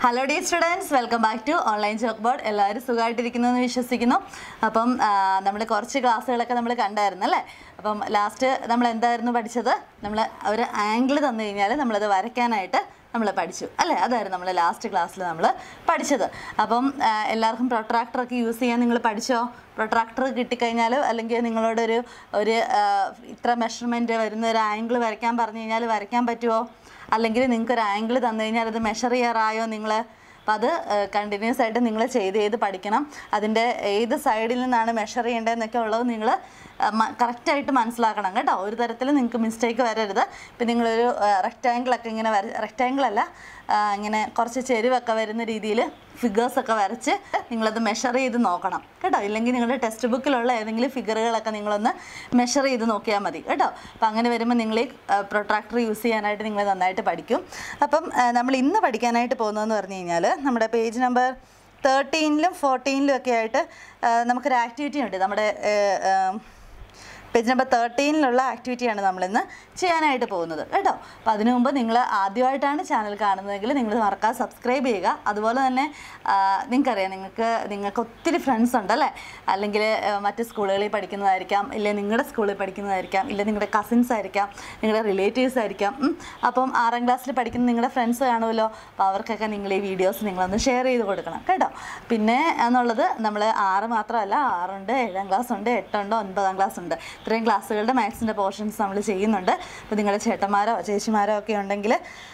Hello the students welcome back to online chalk board എല്ലാവരും സുഖമായിട്ടിരിക്കുന്നു എന്ന് വിശ്വസിക്കുന്നു അപ്പം നമ്മൾ കുറച്ച് ക്ലാസ്സുകളൊക്കെ നമ്മൾ കണ്ടായിരുന്നു അല്ലേ അപ്പം ലാസ്റ്റ് നമ്മൾ എന്തായിരുന്നു പഠിച്ചത് നമ്മൾ ഒരു ആംഗിൾ തന്നു കഴിഞ്ഞാൽ നമ്മളത് വരയ്ക്കാനായിട്ട് നമ്മൾ പഠിച്ചു അല്ലേ അതായിരുന്നു നമ്മൾ ലാസ്റ്റ് ക്ലാസ്സിൽ നമ്മൾ പഠിച്ചത് അപ്പം ആ, എല്ലാവർക്കും പ്രൊട്രാക്ടറൊക്കെ യൂസ് ചെയ്യാൻ നിങ്ങൾ പഠിച്ചോ പ്രൊട്രാക്ടർ കിട്ടിക്കഴിഞ്ഞാൽ അല്ലെങ്കിൽ നിങ്ങളോടൊരു ഒരു ആ, ഇത്ര മെഷർമെൻറ്റ് വരുന്ന ഒരു ആംഗിൾ വരയ്ക്കാൻ പറഞ്ഞു കഴിഞ്ഞാൽ വരയ്ക്കാൻ പറ്റുമോ അല്ലെങ്കിൽ നിങ്ങൾക്ക് ഒരു ആംഗിൾ തന്നു കഴിഞ്ഞാൽ അത് മെഷർ ചെയ്യാറായോ നിങ്ങൾ അപ്പം അത് കണ്ടിന്യൂസ് ആയിട്ട് നിങ്ങൾ ചെയ്ത് ചെയ്ത് പഠിക്കണം അതിൻ്റെ ഏത് സൈഡിൽ നിന്നാണ് മെഷർ ചെയ്യേണ്ടതെന്നൊക്കെ ഉള്ളത് നിങ്ങൾ കറക്റ്റായിട്ട് മനസ്സിലാക്കണം കേട്ടോ ഒരു തരത്തിൽ നിങ്ങൾക്ക് മിസ്റ്റേക്ക് വരരുത് ഇപ്പം നിങ്ങളൊരു റെക്റ്റാങ്കിളൊക്കെ ഇങ്ങനെ വര റെക്റ്റാങ്കിൾ അല്ല ആ, ഇങ്ങനെ കുറച്ച് ചെരുവൊക്കെ വരുന്ന രീതിയിൽ ഫിഗേഴ്സൊക്കെ വരച്ച് നിങ്ങളത് മെഷർ ചെയ്ത് നോക്കണം കേട്ടോ ഇല്ലെങ്കിൽ നിങ്ങളുടെ ടെക്സ്റ്റ് ബുക്കിലുള്ള ഏതെങ്കിലും ഫിഗറുകളൊക്കെ നിങ്ങളൊന്ന് മെഷർ ചെയ്ത് നോക്കിയാൽ മതി കേട്ടോ അപ്പം അങ്ങനെ വരുമ്പോൾ നിങ്ങൾ ഈ പ്രൊട്രാക്ടർ യൂസ് ചെയ്യാനായിട്ട് നിങ്ങൾ നന്നായിട്ട് പഠിക്കും അപ്പം ആ, നമ്മൾ ഇന്ന് പഠിക്കാനായിട്ട് പോകുന്നതെന്ന് പറഞ്ഞു കഴിഞ്ഞാൽ നമ്മുടെ പേജ് നമ്പർ തേർട്ടീനിലും ഫോർട്ടീനിലും ഒക്കെ ആയിട്ട് ആ, നമുക്കൊരു ആക്ടിവിറ്റി ഉണ്ട് നമ്മുടെ ആ, ആ, പേജ് നമ്പർ തേർട്ടീനിലുള്ള ആക്ടിവിറ്റിയാണ് നമ്മളിന്ന് ചെയ്യാനായിട്ട് പോകുന്നത് കേട്ടോ അപ്പോൾ അതിനു മുമ്പ് നിങ്ങൾ ആദ്യമായിട്ടാണ് ചാനൽ കാണുന്നതെങ്കിൽ നിങ്ങൾ മറക്കാതെ സബ്സ്ക്രൈബ് ചെയ്യുക അതുപോലെ തന്നെ ആ, നിങ്ങൾക്കറിയാം നിങ്ങൾക്ക് നിങ്ങൾക്ക് ഒത്തിരി ഫ്രണ്ട്സ് ഉണ്ടല്ലേ അല്ലെങ്കിൽ ആ, മറ്റ് സ്കൂളുകളിൽ പഠിക്കുന്നതായിരിക്കാം ഇല്ല നിങ്ങളുടെ സ്കൂളിൽ പഠിക്കുന്നതായിരിക്കാം ഇല്ല നിങ്ങളുടെ കസിൻസ് ആയിരിക്കാം നിങ്ങളുടെ റിലേറ്റീവ്സ് ആയിരിക്കാം ഉം. അപ്പം ആറാം ക്ലാസ്സിൽ പഠിക്കുന്ന നിങ്ങളുടെ ഫ്രണ്ട്സ് കാണുമല്ലോ അപ്പോൾ അവർക്കൊക്കെ നിങ്ങൾ ഈ വീഡിയോസ് നിങ്ങളൊന്ന് ഷെയർ ചെയ്ത് കൊടുക്കണം കേട്ടോ പിന്നെ എന്നുള്ളത് നമ്മൾ ആറ് മാത്രമല്ല ആറുണ്ട് ഏഴാം ക്ലാസ് ഉണ്ട് എട്ടുണ്ട് ഒൻപതാം ക്ലാസ് ഉണ്ട് ഇത്രയും ക്ലാസ്സുകളുടെ മാത്സിൻ്റെ പോർഷൻസ് നമ്മൾ ചെയ്യുന്നുണ്ട് അപ്പോൾ നിങ്ങളുടെ ചേട്ടന്മാരോ ചേച്ചിമാരോ ഒക്കെ ഉണ്ടെങ്കിൽ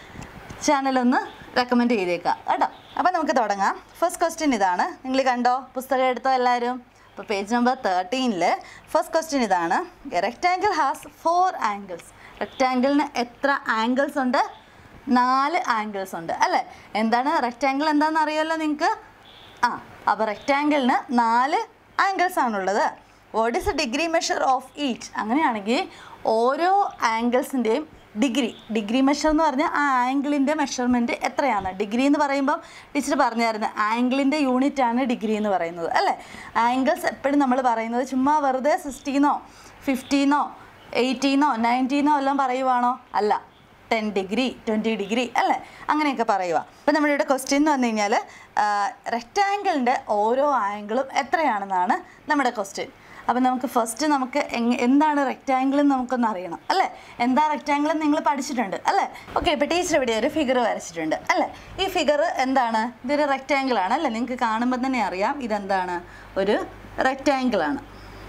ചാനലൊന്ന് റെക്കമെൻഡ് ചെയ്തേക്കാം കേട്ടോ അപ്പോൾ നമുക്ക് തുടങ്ങാം ഫസ്റ്റ് ക്വസ്റ്റ്യൻ ഇതാണ് നിങ്ങൾ കണ്ടോ പുസ്തകം എടുത്തോ എല്ലാവരും അപ്പോൾ പേജ് നമ്പർ തേർട്ടീനിൽ ഫസ്റ്റ് ക്വസ്റ്റ്യൻ ഇതാണ് റെക്റ്റാങ്കിൾ ഹാസ് ഫോർ ആംഗിൾസ് റെക്റ്റാങ്കിളിന് എത്ര ആംഗിൾസ് ഉണ്ട് നാല് ആംഗിൾസ് ഉണ്ട് അല്ലേ എന്താണ് റെക്റ്റാങ്കിൾ എന്താണെന്ന് അറിയാമല്ലോ നിങ്ങൾക്ക് ആ അപ്പോൾ റെക്റ്റാങ്കിളിന് നാല് ആംഗിൾസ് ആണുള്ളത് what is a degree measure of each അങ്ങനെയാണെങ്കിൽ ഓരോ ആംഗിൾസിൻ്റെയും ഡിഗ്രി ഡിഗ്രി മെഷർ എന്ന് പറഞ്ഞാൽ ആ ആംഗിളിൻ്റെ മെഷർമെൻറ്റ് എത്രയാണ് ഡിഗ്രി എന്ന് പറയുമ്പോൾ ടീച്ചർ പറഞ്ഞായിരുന്നു ആംഗിളിൻ്റെ യൂണിറ്റ് ആണ് ഡിഗ്രി എന്ന് പറയുന്നത് അല്ലേ ആംഗിൾസ് എപ്പോഴും നമ്മൾ പറയുന്നത് ചുമ്മാ വെറുതെ സിക്സ്റ്റീന്നോ ഫിഫ്റ്റീന്നോ എയ്റ്റീന്നോ നയൻറ്റീന്നോ എല്ലാം പറയുവാണോ അല്ല ടെൻ ഡിഗ്രി ട്വൻറ്റി ഡിഗ്രി അല്ലേ അങ്ങനെയൊക്കെ പറയുക അപ്പം നമ്മുടെ ഇവിടെ ക്വസ്റ്റ്യൻ എന്ന് പറഞ്ഞു കഴിഞ്ഞാൽ റെക്റ്റാങ്കിളിൻ്റെ ഓരോ ആംഗിളും എത്രയാണെന്നാണ് നമ്മുടെ ക്വസ്റ്റ്യൻ അപ്പം നമുക്ക് ഫസ്റ്റ് നമുക്ക് എങ് എന്താണ് റെക്റ്റാങ്കിൾ എന്ന് നമുക്കൊന്ന് അറിയണം അല്ലേ എന്താ റെക്റ്റാങ്കിൾ എന്ന് നിങ്ങൾ പഠിച്ചിട്ടുണ്ട് അല്ലേ ഓക്കെ ഇപ്പോൾ ടീച്ചർ ഇവിടെ ഒരു ഫിഗർ വരച്ചിട്ടുണ്ട് അല്ലേ ഈ ഫിഗർ എന്താണ് ഇതൊരു റെക്റ്റാങ്കിൾ ആണ് അല്ലേ നിങ്ങൾക്ക് കാണുമ്പോൾ തന്നെ അറിയാം ഇതെന്താണ് ഒരു റെക്റ്റാങ്കിൾ ആണ്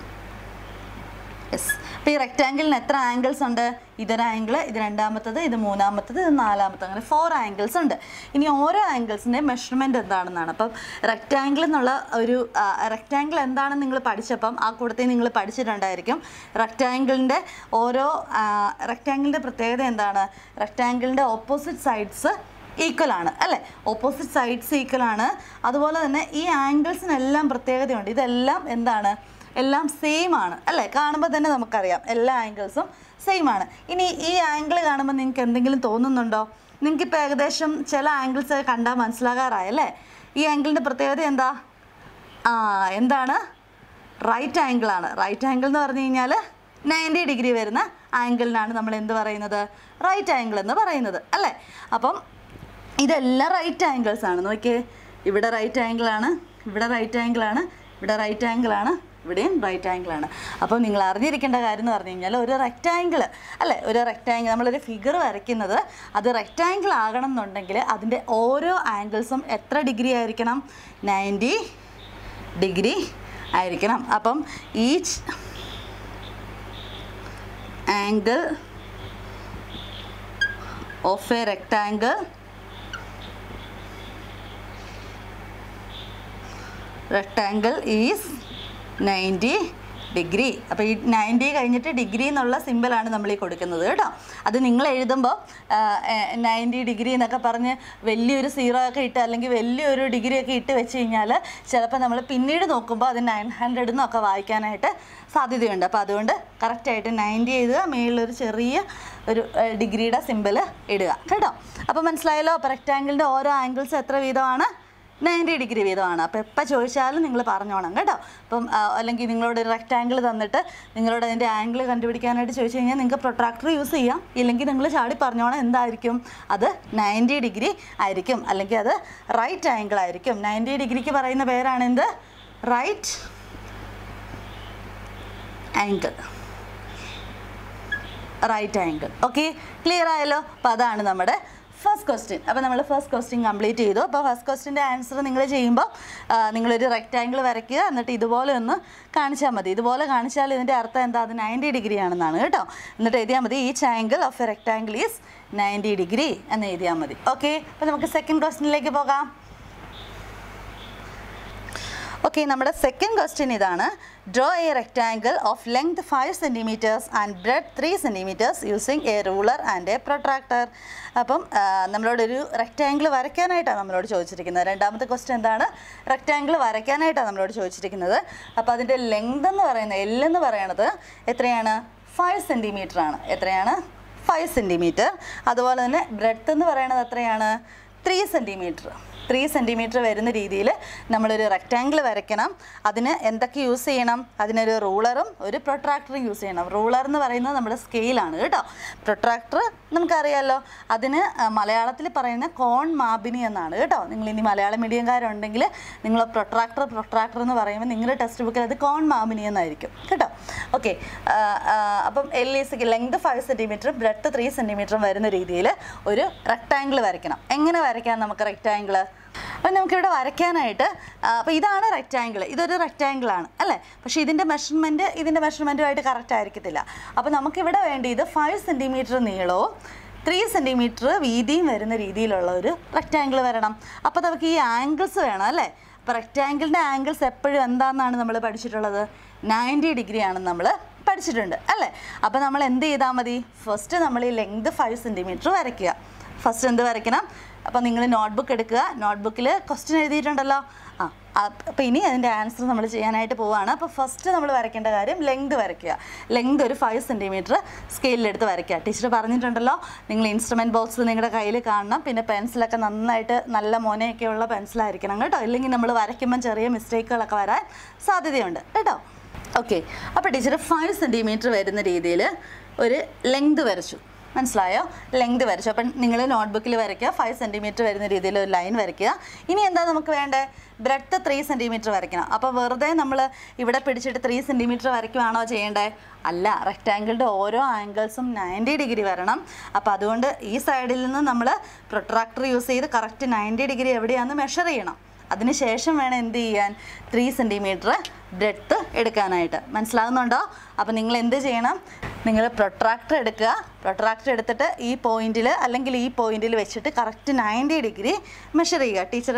യെസ് അപ്പോൾ ഈ റെക്റ്റാങ്കിളിന് എത്ര ആംഗിൾസ് ഉണ്ട് ഇതൊരു ആംഗിൾ ഇത് രണ്ടാമത്തത് ഇത് മൂന്നാമത്തത് ഇത് നാലാമത്തത് അങ്ങനെ ഫോർ ആംഗിൾസ് ഉണ്ട് ഇനി ഓരോ ആംഗിൾസിൻ്റെയും മെഷർമെൻറ്റ് എന്താണെന്നാണ് അപ്പം റെക്റ്റാങ്കിൾ എന്നുള്ള ഒരു റെക്റ്റാങ്കിൾ എന്താണെന്ന് നിങ്ങൾ പഠിച്ചപ്പം ആ കൂട്ടത്തിൽ നിങ്ങൾ പഠിച്ചിട്ടുണ്ടായിരിക്കും റെക്റ്റാങ്കിളിൻ്റെ ഓരോ റെക്റ്റാങ്കിളിൻ്റെ പ്രത്യേകത എന്താണ് റെക്റ്റാങ്കിളിൻ്റെ ഓപ്പോസിറ്റ് സൈഡ്സ് ഈക്വൽ ആണ് അല്ലേ ഓപ്പോസിറ്റ് സൈഡ്സ് ഈക്വൽ ആണ് അതുപോലെ തന്നെ ഈ ആംഗിൾസിനെല്ലാം പ്രത്യേകതയുണ്ട് ഇതെല്ലാം എന്താണ് എല്ലാം സെയിം ആണ് അല്ലേ കാണുമ്പോൾ തന്നെ നമുക്കറിയാം എല്ലാ ആംഗിൾസും സെയിം ആണ് ഇനി ഈ ആംഗിൾ കാണുമ്പോൾ നിങ്ങൾക്ക് എന്തെങ്കിലും തോന്നുന്നുണ്ടോ നിങ്ങൾക്ക് ഇപ്പോൾ ഏകദേശം ചില ആംഗിൾസ് കണ്ടാൽ മനസ്സിലാകാറായല്ലേ ഈ ആംഗിളിൻ്റെ പ്രത്യേകത എന്താ ആ എന്താണ് റൈറ്റ് ആംഗിൾ ആണ് റൈറ്റ് ആംഗിൾ എന്ന് പറഞ്ഞു കഴിഞ്ഞാൽ നയൻറ്റി ഡിഗ്രി വരുന്ന ആംഗിളിനാണ് നമ്മൾ എന്ത് പറയുന്നത് റൈറ്റ് ആംഗിൾ എന്ന് പറയുന്നത് അല്ലേ അപ്പം ഇതെല്ലാം റൈറ്റ് ആംഗിൾസ് ആണ് നോക്കിയേ ഇവിടെ റൈറ്റ് ആംഗിൾ ആണ് ഇവിടെ റൈറ്റ് ആംഗിൾ ആണ് ഇവിടെ റൈറ്റ് ആംഗിൾ ആണ് ഇവിടെയും റൈറ്റ് ആംഗിൾ ആണ് അപ്പോൾ നിങ്ങൾ അറിഞ്ഞിരിക്കേണ്ട കാര്യം എന്ന് പറഞ്ഞു കഴിഞ്ഞാൽ ഒരു റെക്റ്റാങ്കിൾ അല്ലേ ഒരു റെക്റ്റാങ്കിൾ നമ്മളൊരു ഫിഗർ വരയ്ക്കുന്നത് അത് റെക്റ്റാങ്കിൾ ആകണം എന്നുണ്ടെങ്കിൽ അതിൻ്റെ ഓരോ ആംഗിൾസും എത്ര ഡിഗ്രി ആയിരിക്കണം നയൻറ്റി ഡിഗ്രി ആയിരിക്കണം അപ്പം each angle of a rectangle rectangle is ninety degree അപ്പോൾ ഈ നയൻറ്റി കഴിഞ്ഞിട്ട് ഡിഗ്രി എന്നുള്ള സിമ്പിളാണ് നമ്മൾ ഈ കൊടുക്കുന്നത് കേട്ടോ അത് നിങ്ങൾ എഴുതുമ്പോൾ നയൻറ്റി ഡിഗ്രി എന്നൊക്കെ പറഞ്ഞ് വലിയൊരു സീറോ ഒക്കെ ഇട്ട് അല്ലെങ്കിൽ വലിയൊരു ഡിഗ്രി ഒക്കെ ഇട്ട് വെച്ച് കഴിഞ്ഞാൽ ചിലപ്പോൾ നമ്മൾ പിന്നീട് നോക്കുമ്പോൾ അത് നയൻ ഹൺഡ്രഡ് എന്നൊക്കെ വായിക്കാനായിട്ട് സാധ്യതയുണ്ട് അപ്പോൾ അതുകൊണ്ട് കറക്റ്റായിട്ട് നയൻറ്റി എഴുതുക മേളിലൊരു ചെറിയ ഒരു ഡിഗ്രിയുടെ സിമ്പിൾ ഇടുക കേട്ടോ അപ്പോൾ മനസ്സിലായല്ലോ അപ്പോൾ റെക്റ്റാങ്കിളിൻ്റെ ഓരോ ആംഗിൾസ് എത്ര വീതമാണ് നയൻറ്റി ഡിഗ്രി വീതമാണ് അപ്പോൾ എപ്പോൾ ചോദിച്ചാലും നിങ്ങൾ പറഞ്ഞോണം കേട്ടോ അപ്പം ആ, അല്ലെങ്കിൽ നിങ്ങളോട് ഒരു റെക്റ്റാങ്കിൾ തന്നിട്ട് നിങ്ങളോട് അതിൻ്റെ ആംഗിൾ കണ്ടുപിടിക്കാനായിട്ട് ചോദിച്ചു കഴിഞ്ഞാൽ നിങ്ങൾക്ക് പ്രൊട്രാക്ടർ യൂസ് ചെയ്യാം ഇല്ലെങ്കിൽ നിങ്ങൾ ചാടി പറഞ്ഞോണം എന്തായിരിക്കും അത് നയൻറ്റി ഡിഗ്രി ആയിരിക്കും അല്ലെങ്കിൽ അത് റൈറ്റ് ആംഗിൾ ആയിരിക്കും നയൻറ്റി ഡിഗ്രിക്ക് പറയുന്ന പേരാണ് എന്ത് right angle right angle okay clear ആയല്ലോ അപ്പോൾ അതാണ് നമ്മുടെ ഫസ്റ്റ് ക്വസ്റ്റ്യൻ അപ്പോൾ നമ്മൾ ഫസ്റ്റ് ക്വസ്റ്റ്യൻ കംപ്ലീറ്റ് ചെയ്തു അപ്പോൾ ഫസ്റ്റ് ക്വസ്റ്റിൻ്റെ ആൻസർ നിങ്ങൾ ചെയ്യുമ്പോൾ ആ, നിങ്ങളൊരു റെക്റ്റാങ്കിൾ വരയ്ക്കുക എന്നിട്ട് ഇതുപോലെ ഒന്ന് കാണിച്ചാൽ മതി ഇതുപോലെ കാണിച്ചാൽ ഇതിൻ്റെ അർത്ഥം എന്താ അത് നയൻറ്റി ഡിഗ്രി ആണെന്നാണ് കേട്ടോ എന്നിട്ട് എഴുതിയാൽ മതി each angle of a rectangle is ninety degree എന്ന് എഴുതിയാൽ മതി ഓക്കെ അപ്പോൾ നമുക്ക് സെക്കൻഡ് ക്വസ്റ്റിനിലേക്ക് പോകാം ഓക്കെ നമ്മുടെ സെക്കൻഡ് ക്വസ്റ്റ്യൻ ഇതാണ് draw a rectangle of length five centimeters and breadth three centimeters using a ruler and a protractor അപ്പം ആ, നമ്മളോടൊരു റെക്റ്റാങ്കിൾ വരയ്ക്കാനായിട്ടാണ് നമ്മളോട് ചോദിച്ചിരിക്കുന്നത് രണ്ടാമത്തെ ക്വസ്റ്റ്യൻ എന്താണ് റെക്റ്റാങ്കിൾ വരയ്ക്കാനായിട്ടാണ് നമ്മളോട് ചോദിച്ചിരിക്കുന്നത് അപ്പോൾ അതിൻ്റെ ലെങ്ത് എന്ന് പറയുന്നത് എൽ എന്ന് പറയുന്നത് എത്രയാണ് ഫൈവ് സെൻറ്റിമീറ്റർ ആണ് എത്രയാണ് ഫൈവ് സെൻറ്റിമീറ്റർ അതുപോലെ തന്നെ ബ്രെഡ്ത്ത് എന്ന് പറയുന്നത് എത്രയാണ് ത്രീ സെൻറ്റിമീറ്റർ ത്രീ സെൻറ്റിമീറ്റർ വരുന്ന രീതിയിൽ നമ്മളൊരു റെക്റ്റാങ്കിൾ വരയ്ക്കണം അതിന് എന്തൊക്കെ യൂസ് ചെയ്യണം അതിനൊരു റൂളറും ഒരു പ്രൊട്രാക്ടറും യൂസ് ചെയ്യണം റൂളർ എന്ന് പറയുന്നത് നമ്മുടെ സ്കെയിലാണ് കേട്ടോ പ്രൊട്രാക്ടർ നമുക്കറിയാമല്ലോ അതിന് ആ, മലയാളത്തിൽ പറയുന്ന കോൺ മാബിനി എന്നാണ് കേട്ടോ നിങ്ങൾ ഇനി മലയാളം മീഡിയംകാരുണ്ടെങ്കിൽ നിങ്ങൾ പ്രൊട്രാക്ടർ പ്രൊട്രാക്ടർ എന്ന് പറയുമ്പോൾ നിങ്ങളുടെ ടെക്സ്റ്റ് ബുക്കിൽ അത് കോൺ മാബിനി എന്നായിരിക്കും കേട്ടോ ഓക്കെ അപ്പം എൽ ഈസ് ലെങ്ത് ഫൈവ് സെൻറ്റിമീറ്ററും ബ്രെഡ്ത്ത് ത്രീ സെൻറ്റിമീറ്ററും വരുന്ന രീതിയിൽ ഒരു റെക്റ്റാങ്കിൾ വരയ്ക്കണം എങ്ങനെ വരയ്ക്കാം നമുക്ക് റെക്റ്റാങ്കിൾ അപ്പം നമുക്കിവിടെ വരയ്ക്കാനായിട്ട് അപ്പോൾ ഇതാണ് റെക്റ്റാങ്കിൾ ഇതൊരു റെക്റ്റാങ്കിൾ ആണ് അല്ലേ പക്ഷേ ഇതിൻ്റെ മെഷർമെൻറ്റ് ഇതിൻ്റെ മെഷർമെൻറ്റുമായിട്ട് കറക്റ്റ് ആയിരിക്കത്തില്ല അപ്പോൾ നമുക്കിവിടെ വേണ്ടിയത് ഫൈവ് സെൻറ്റിമീറ്റർ നീളവും ത്രീ സെൻറ്റിമീറ്റർ വീതിയും വരുന്ന രീതിയിലുള്ള ഒരു റെക്റ്റാങ്കിൾ വരണം അപ്പോൾ നമുക്ക് ഈ ആംഗിൾസ് വേണം അല്ലേ അപ്പോൾ റെക്റ്റാങ്കിളിൻ്റെ ആംഗിൾസ് എപ്പോഴും എന്താണെന്നാണ് നമ്മൾ പഠിച്ചിട്ടുള്ളത് നയൻറ്റി ഡിഗ്രി ആണെന്ന് നമ്മൾ പഠിച്ചിട്ടുണ്ട് അല്ലേ അപ്പോൾ നമ്മൾ എന്ത് ചെയ്താൽ മതി ഫസ്റ്റ് നമ്മൾ ഈ ലെങ്ത് ഫൈവ് സെൻറ്റിമീറ്റർ വരയ്ക്കുക ഫസ്റ്റ് എന്ത് വരയ്ക്കണം അപ്പോൾ നിങ്ങൾ നോട്ട്ബുക്ക് എടുക്കുക നോട്ട്ബുക്കിൽ ക്വസ്റ്റ്യൻ എഴുതിയിട്ടുണ്ടല്ലോ ആ അപ്പോൾ ഇനി അതിൻ്റെ ആൻസർ നമ്മൾ ചെയ്യാനായിട്ട് പോവുകയാണ് അപ്പോൾ ഫസ്റ്റ് നമ്മൾ വരയ്ക്കേണ്ട കാര്യം ലെങ്ത് വരയ്ക്കുക ലെങ്ത് ഒരു ഫൈവ് സെൻറ്റിമീറ്റർ സ്കെയിലെടുത്ത് വരയ്ക്കുക ടീച്ചർ പറഞ്ഞിട്ടുണ്ടല്ലോ നിങ്ങൾ ഇൻസ്ട്രുമെൻറ്റ് ബോക്സ് നിങ്ങളുടെ കയ്യിൽ കാണണം പിന്നെ പെൻസിലൊക്കെ നന്നായിട്ട് നല്ല മോനയൊക്കെയുള്ള പെൻസിലായിരിക്കണം കേട്ടോ ഇല്ലെങ്കിൽ നമ്മൾ വരയ്ക്കുമ്പം ചെറിയ മിസ്റ്റേക്കുകളൊക്കെ വരാൻ സാധ്യതയുണ്ട് കേട്ടോ ഓക്കെ അപ്പോൾ ടീച്ചർ ഫൈവ് സെൻറ്റിമീറ്റർ വരുന്ന രീതിയിൽ ഒരു ലെങ്ത് വരച്ചു മനസ്സിലായോ ലെങ്ത് വരച്ചു അപ്പം നിങ്ങൾ നോട്ട്ബുക്കിൽ വരയ്ക്കുക ഫൈവ് സെൻറ്റിമീറ്റർ വരുന്ന രീതിയിൽ ഒരു ലൈൻ വരയ്ക്കുക ഇനി എന്താ നമുക്ക് വേണ്ടത് ബ്രെഡ്ത്ത് ത്രീ സെൻറ്റിമീറ്റർ വരയ്ക്കണം അപ്പോൾ വെറുതെ നമ്മൾ ഇവിടെ പിടിച്ചിട്ട് ത്രീ സെൻറ്റിമീറ്റർ വരയ്ക്കുവാണോ ചെയ്യേണ്ടത് അല്ല റെക്റ്റാങ്കിളിൻ്റെ ഓരോ ആംഗിൾസും നയൻറ്റി ഡിഗ്രി വരണം അപ്പോൾ അതുകൊണ്ട് ഈ സൈഡിൽ നിന്ന് നമ്മൾ പ്രൊട്രാക്ടർ യൂസ് ചെയ്ത് കറക്റ്റ് നയൻറ്റി ഡിഗ്രി എവിടെയാണെന്ന് മെഷർ ചെയ്യണം അതിനുശേഷം വേണം എന്ത് ചെയ്യാൻ ത്രീ സെൻറ്റിമീറ്റർ ബ്രെഡ്ത്ത് എടുക്കാനായിട്ട് മനസ്സിലാകുന്നുണ്ടോ അപ്പോൾ നിങ്ങൾ എന്ത് ചെയ്യണം നിങ്ങൾ പ്രൊട്രാക്ടർ എടുക്കുക പ്രൊട്രാക്ടർ എടുത്തിട്ട് ഈ പോയിന്റിൽ അല്ലെങ്കിൽ ഈ പോയിന്റിൽ വെച്ചിട്ട് കറക്റ്റ് നയൻറ്റി ഡിഗ്രി മെഷർ ചെയ്യുക ടീച്ചർ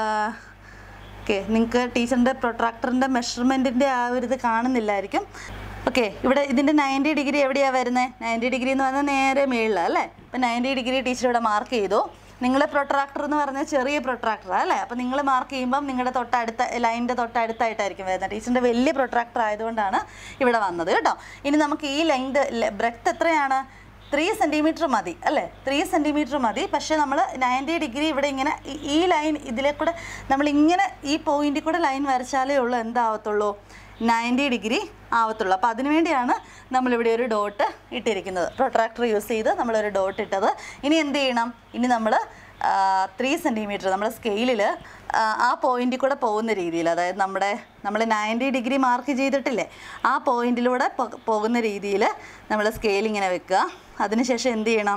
ഓക്കെ നിങ്ങൾക്ക് ടീച്ചറിൻ്റെ പ്രൊട്രാക്ടറിൻ്റെ മെഷർമെൻറ്റിൻ്റെ ആ ഒരു ഇത് കാണുന്നില്ലായിരിക്കും ഓക്കെ ഇവിടെ ഇതിൻ്റെ നയൻറ്റി ഡിഗ്രി എവിടെയാണ് വരുന്നത് നയൻറ്റി ഡിഗ്രി എന്ന് പറഞ്ഞാൽ നേരെ മേളിലാണ് അല്ലേ അപ്പം നയൻറ്റി ഡിഗ്രി ടീച്ചർ ഇവിടെ മാർക്ക് ചെയ്തു നിങ്ങളെ പ്രൊട്രാക്ടർ എന്ന് പറഞ്ഞാൽ ചെറിയ പ്രൊട്രാക്ടറാണ് അല്ലേ അപ്പോൾ നിങ്ങൾ മാർക്ക് ചെയ്യുമ്പം നിങ്ങളുടെ തൊട്ടടുത്ത ലൈനിൻ്റെ തൊട്ടടുത്തായിട്ടായിരിക്കും വരുന്നത് ടീച്ചറിൻ്റെ വലിയ പ്രൊട്രാക്ടർ ആയതുകൊണ്ടാണ് ഇവിടെ വന്നത് കേട്ടോ ഇനി നമുക്ക് ഈ ലെങ്ത് ബ്രെഡ്ത്ത് എത്രയാണ് ത്രീ സെൻറ്റിമീറ്റർ മതി അല്ലേ ത്രീ സെൻറ്റിമീറ്റർ മതി പക്ഷേ നമ്മൾ നയൻറ്റി ഡിഗ്രി ഇവിടെ ഇങ്ങനെ ഈ- ഈ ലൈൻ ഇതിലെ കൂടെ നമ്മൾ ഇങ്ങനെ ഈ പോയിന്റിൽ കൂടെ ലൈൻ വരച്ചാലേ ഉള്ളൂ എന്താവത്തുള്ളൂ നയൻറ്റി ഡിഗ്രി ആവത്തുള്ളൂ അപ്പോൾ അതിനുവേണ്ടിയാണ് നമ്മളിവിടെ ഒരു ഡോട്ട് ഇട്ടിരിക്കുന്നത് പ്രൊട്രാക്ടർ യൂസ് ചെയ്ത് നമ്മളൊരു ഡോട്ട് ഇട്ടത് ഇനി എന്ത് ചെയ്യണം ഇനി നമ്മൾ ത്രീ സെൻറ്റിമീറ്റർ നമ്മൾ സ്കെയിലിൽ ആ പോയിന്റിൽ കൂടെ പോകുന്ന രീതിയിൽ അതായത് നമ്മുടെ നമ്മൾ നയൻറ്റി ഡിഗ്രി മാർക്ക് ചെയ്തിട്ടില്ലേ ആ പോയിന്റിലൂടെ പോ- പോകുന്ന രീതിയിൽ നമ്മൾ സ്കെയിൽ ഇങ്ങനെ വെക്കുക അതിനുശേഷം എന്ത് ചെയ്യണം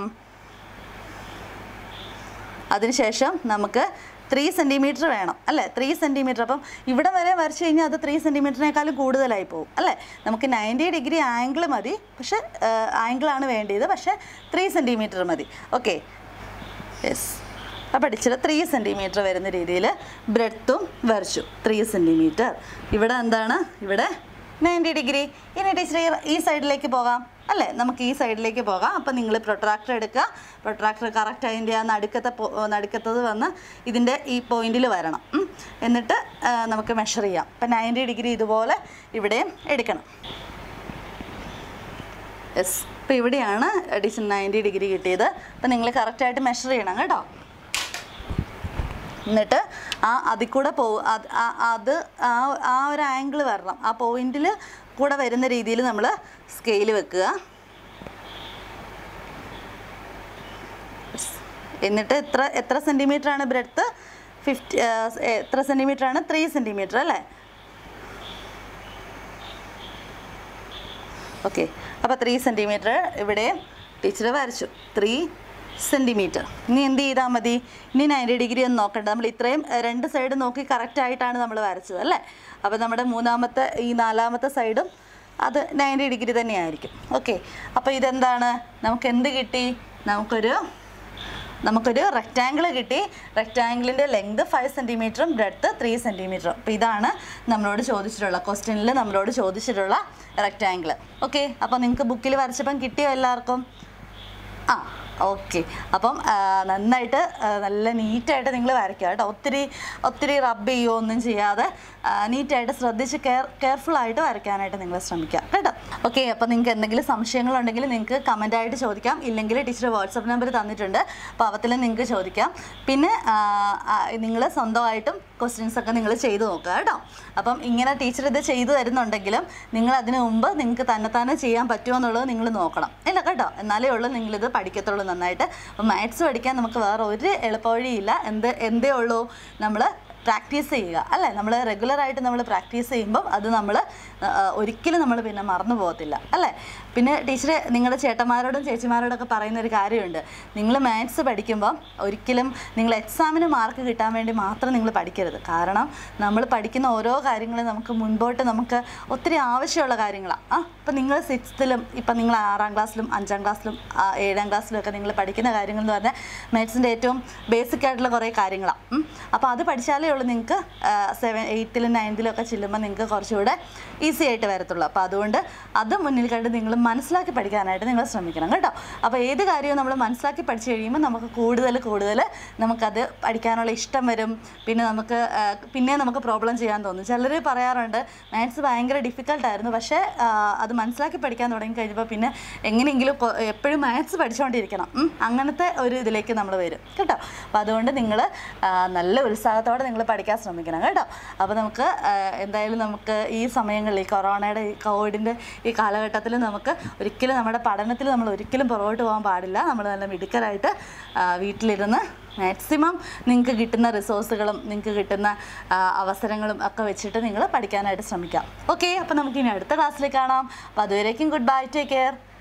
അതിനുശേഷം നമുക്ക് ത്രീ സെൻറ്റിമീറ്റർ വേണം അല്ലേ ത്രീ സെൻറ്റിമീറ്റർ അപ്പം ഇവിടെ വരെ വരച്ച് കഴിഞ്ഞാൽ അത് ത്രീ സെൻറ്റിമീറ്ററിനേക്കാളും കൂടുതലായി പോകും അല്ലേ നമുക്ക് നയൻറ്റി ഡിഗ്രി ആംഗിൾ മതി പക്ഷേ ആംഗിളാണ് വേണ്ടിയത് പക്ഷേ ത്രീ സെൻറ്റിമീറ്റർ മതി ഓക്കെ യെസ് അപ്പോൾ പഠിച്ചത് ത്രീ സെൻറ്റിമീറ്റർ വരുന്ന രീതിയിൽ ബ്രെഡ്ത്തും വരച്ചു ത്രീ സെൻറ്റിമീറ്റർ ഇവിടെ എന്താണ് ഇവിടെ നയൻറ്റി ഡിഗ്രി ഇനി ടീച്ചർ ഈ സൈഡിലേക്ക് പോകാം അല്ലേ നമുക്ക് ഈ സൈഡിലേക്ക് പോകാം അപ്പം നിങ്ങൾ പ്രൊട്രാക്ടർ എടുക്കുക പ്രൊട്രാക്ടർ കറക്റ്റ് അതിൻ്റെ ആ നടുക്കത്തെ പോ- നടുക്കത്തത് വന്ന് ഇതിൻ്റെ ഈ പോയിന്റിൽ വരണം ഉം. എന്നിട്ട് ആ, നമുക്ക് മെഷർ ചെയ്യാം അപ്പം നയൻറ്റി ഡിഗ്രി ഇതുപോലെ ഇവിടെയും എടുക്കണം യെസ് അപ്പോൾ ഇവിടെയാണ് അഡീഷൻ നയൻറ്റി ഡിഗ്രി കിട്ടിയത് അപ്പം നിങ്ങൾ കറക്റ്റായിട്ട് മെഷർ ചെയ്യണം കേട്ടോ എന്നിട്ട് ആ അതിൽ കൂടെ പോ അത് ആ- അത് ആ ആ ഒരു ആംഗിൾ വരണം ആ പോയിന്റിൽ കൂടെ വരുന്ന രീതിയിൽ നമ്മൾ സ്കെയിൽ വെക്കുക എന്നിട്ട് എത്ര എത്ര സെൻറ്റിമീറ്റർ ആണ് ബ്രെഡ്ത്ത് ഫിഫ്റ്റി എത്ര സെൻറ്റിമീറ്റർ ആണ് ത്രീ സെൻറ്റിമീറ്റർ അല്ലേ ഓക്കെ അപ്പോൾ ത്രീ സെൻറ്റിമീറ്റർ ഇവിടെ ടീച്ചർ വരച്ചു ത്രീ സെൻറ്റിമീറ്റർ ഇനി എന്ത് ചെയ്താൽ മതി ഇനി നയൻറ്റി ഡിഗ്രി ഒന്നും നോക്കണ്ട നമ്മൾ ഇത്രയും എഹ്, രണ്ട് സൈഡ് നോക്കി കറക്റ്റ് ആയിട്ടാണ് നമ്മൾ വരച്ചത് അല്ലേ അപ്പോൾ നമ്മുടെ മൂന്നാമത്തെ ഈ നാലാമത്തെ സൈഡും അത് നയൻറ്റി ഡിഗ്രി തന്നെയായിരിക്കും ഓക്കെ അപ്പോൾ ഇതെന്താണ് നമുക്ക് എന്ത് കിട്ടി നമുക്കൊരു നമുക്കൊരു റെക്റ്റാങ്കിൾ കിട്ടി റെക്റ്റാങ്കിളിൻ്റെ ലെങ്ത് ഫൈവ് സെൻറ്റിമീറ്ററും ബ്രെഡ്ത്ത് ത്രീ സെൻറ്റിമീറ്ററും അപ്പോൾ ഇതാണ് നമ്മളോട് ചോദിച്ചിട്ടുള്ള ക്വസ്റ്റ്യനിൽ നമ്മളോട് ചോദിച്ചിട്ടുള്ള റെക്റ്റാങ്കിൾ ഓക്കെ അപ്പോൾ നിങ്ങൾക്ക് ബുക്കിൽ വരച്ചപ്പം കിട്ടിയോ എല്ലാവർക്കും ആ ഓക്കെ അപ്പം ആ, നന്നായിട്ട് ആ, നല്ല നീറ്റായിട്ട് നിങ്ങൾ വരയ്ക്കുക കേട്ടോ ഒത്തിരി ഒത്തിരി റബ്ബ് ചെയ്യുകയോ ഒന്നും ചെയ്യാതെ ആ, നീറ്റായിട്ട് ശ്രദ്ധിച്ച് കെയർ കെയർഫുൾ ആയിട്ട് വരയ്ക്കാനായിട്ട് നിങ്ങൾ ശ്രമിക്കുക കേട്ടോ ഓക്കെ അപ്പോൾ നിങ്ങൾക്ക് എന്തെങ്കിലും സംശയങ്ങളുണ്ടെങ്കിൽ നിങ്ങൾക്ക് കമൻ്റായിട്ട് ചോദിക്കാം ഇല്ലെങ്കിൽ ടീച്ചർ വാട്സപ്പ് നമ്പർ തന്നിട്ടുണ്ട് അപ്പോൾ അവത്തിൽ നിങ്ങൾക്ക് ചോദിക്കാം പിന്നെ നിങ്ങൾ സ്വന്തമായിട്ടും ക്വസ്റ്റ്യൻസ് ഒക്കെ നിങ്ങൾ ചെയ്തു നോക്കുക കേട്ടോ അപ്പം ഇങ്ങനെ ടീച്ചർ ഇത് ചെയ്തു തരുന്നുണ്ടെങ്കിലും നിങ്ങൾ അതിന് മുമ്പ് നിങ്ങൾക്ക് തന്നെത്താനെ ചെയ്യാൻ പറ്റുമോ എന്നുള്ളത് നിങ്ങൾ നോക്കണം ഇല്ല കേട്ടോ എന്നാലേ ഉള്ളൂ നിങ്ങളിത് പഠിക്കത്തുള്ളൂ നന്നായിട്ട് അപ്പം മാത്സ് പഠിക്കാൻ നമുക്ക് വേറെ ഒരു എളുപ്പവഴിയില്ല എന്ത് എന്തേ ഉള്ളൂ നമ്മൾ പ്രാക്ടീസ് ചെയ്യുക അല്ലേ നമ്മൾ റെഗുലറായിട്ട് നമ്മൾ പ്രാക്ടീസ് ചെയ്യുമ്പം അത് നമ്മൾ ഒരിക്കലും നമ്മൾ പിന്നെ മറന്നു പോകത്തില്ല അല്ലേ പിന്നെ ടീച്ചർ നിങ്ങളുടെ ചേട്ടന്മാരോടും ചേച്ചിമാരോടൊക്കെ പറയുന്ന ഒരു കാര്യമുണ്ട് നിങ്ങൾ മാത്സ് പഠിക്കുമ്പം ഒരിക്കലും നിങ്ങൾ എക്സാമിന് മാർക്ക് കിട്ടാൻ വേണ്ടി മാത്രം നിങ്ങൾ പഠിക്കരുത് കാരണം നമ്മൾ പഠിക്കുന്ന ഓരോ കാര്യങ്ങളും നമുക്ക് മുൻപോട്ട് നമുക്ക് ഒത്തിരി ആവശ്യമുള്ള കാര്യങ്ങളാണ് ആ ഇപ്പം നിങ്ങൾ സിക്സ്ത്തിലും ഇപ്പം നിങ്ങൾ ആറാം ക്ലാസ്സിലും അഞ്ചാം ക്ലാസ്സിലും ആ, ഏഴാം ക്ലാസ്സിലും ഒക്കെ നിങ്ങൾ പഠിക്കുന്ന കാര്യങ്ങൾ എന്ന് പറഞ്ഞാൽ മാത്സിൻ്റെ ഏറ്റവും ബേസിക് ആയിട്ടുള്ള കുറേ കാര്യങ്ങളാണ് അപ്പോൾ അത് പഠിച്ചാലേ ഉള്ളൂ നിങ്ങൾക്ക് സെവൻ എയ്ത്തിലും നയൻത്തിലും ഒക്കെ ചെല്ലുമ്പോൾ നിങ്ങൾക്ക് കുറച്ചുകൂടെ ഈസി ആയിട്ട് വരത്തുള്ളൂ അപ്പോൾ അതുകൊണ്ട് അത് മുന്നിൽ കണ്ട് നിങ്ങൾ മനസ്സിലാക്കി പഠിക്കാനായിട്ട് നിങ്ങൾ ശ്രമിക്കണം കേട്ടോ അപ്പോൾ ഏത് കാര്യവും നമ്മൾ മനസ്സിലാക്കി പഠിച്ചു കഴിയുമ്പോൾ നമുക്ക് കൂടുതൽ കൂടുതൽ നമുക്കത് പഠിക്കാനുള്ള ഇഷ്ടം വരും പിന്നെ നമുക്ക് ആ, പിന്നെ നമുക്ക് പ്രോബ്ലം ചെയ്യാൻ തോന്നും ചിലർ പറയാറുണ്ട് മാത്സ് ഭയങ്കര ഡിഫിക്കൽട്ടായിരുന്നു പക്ഷേ ആ, അത് മനസ്സിലാക്കി പഠിക്കാൻ തുടങ്ങി കഴിഞ്ഞപ്പോൾ പിന്നെ എങ്ങനെയെങ്കിലും കൊ- എപ്പോഴും മാത്സ് പഠിച്ചുകൊണ്ടിരിക്കണം ഉം. അങ്ങനത്തെ ഒരു ഇതിലേക്ക് നമ്മൾ വരും കേട്ടോ അപ്പോൾ അതുകൊണ്ട് നിങ്ങൾ നല്ല ഉത്സാഹത്തോടെ നിങ്ങൾ പഠിക്കാൻ ശ്രമിക്കണം കേട്ടോ അപ്പോൾ നമുക്ക് ആ, എന്തായാലും നമുക്ക് ഈ സമയങ്ങളിൽ ഈ കൊറോണയുടെ ഈ കോവിഡിൻ്റെ ഈ കാലഘട്ടത്തിൽ നമുക്ക് ഒരിക്കലും നമ്മുടെ പഠനത്തിൽ നമ്മൾ ഒരിക്കലും പുറകോട്ട് പോകാൻ പാടില്ല നമ്മൾ നല്ല മിടുക്കരായിട്ട് ആ, വീട്ടിലിരുന്ന് മാക്സിമം നിങ്ങൾക്ക് കിട്ടുന്ന റിസോഴ്സുകളും നിങ്ങൾക്ക് കിട്ടുന്ന ആ, അവസരങ്ങളും ഒക്കെ വെച്ചിട്ട് നിങ്ങൾ പഠിക്കാനായിട്ട് ശ്രമിക്കാം ഓക്കെ അപ്പോൾ നമുക്ക് ഇനി അടുത്ത ക്ലാസ്സിൽ കാണാം അപ്പോൾ അതുവരേക്കും ഗുഡ് ബൈ ടേക്ക് കെയർ